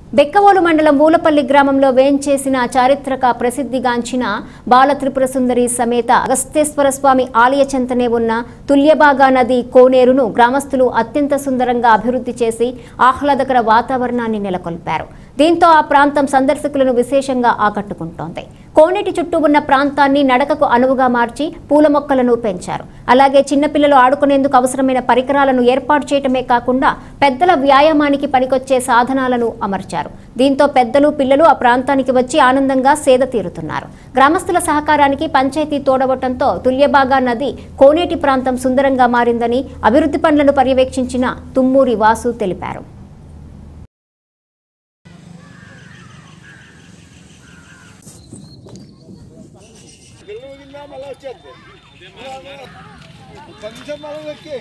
బెక్కవోలు మండలం మూలపల్లి గ్రామంలో వేంచేసిన చారిత్రక ప్రసిద్ధిగాంచిన బాల త్రిపుర సుందరి సమేత అగస్తేశ్వర స్వామి ఆలయ చెంతనే ఉన్న తుల్యబాగా నది కోనేరును గ్రామస్తులు అత్యంత సుందరంగా అభివృద్ధి చేసి ఆహ్లాదకర వాతావరణాన్ని నెలకొల్పారు దీంతో ఆ ప్రాంతం సందర్శకులను విశేషంగా ఆకట్టుకుంటోంది కోనేటి చుట్టూ ఉన్న ప్రాంతాన్ని నడకకు అనువుగా మార్చి పూల మొక్కలను పెంచారు అలాగే చిన్నపిల్లలు ఆడుకునేందుకు అవసరమైన పరికరాలను ఏర్పాటు చేయటమే కాకుండా పెద్దల వ్యాయామానికి పనికొచ్చే సాధనాలను అమర్చారు దీంతో పెద్దలు పిల్లలు ఆ ప్రాంతానికి వచ్చి ఆనందంగా సేద తీరుతున్నారు గ్రామస్తుల సహకారానికి పంచాయతీ తోడవటంతో తుల్యబాగా నది కోనేటి ప్రాంతం సుందరంగా మారిందని అభివృద్ధి పనులను పర్యవేక్షించిన తుమ్మూరి వాసు తెలిపారు కనీసం మనం ఎక్కి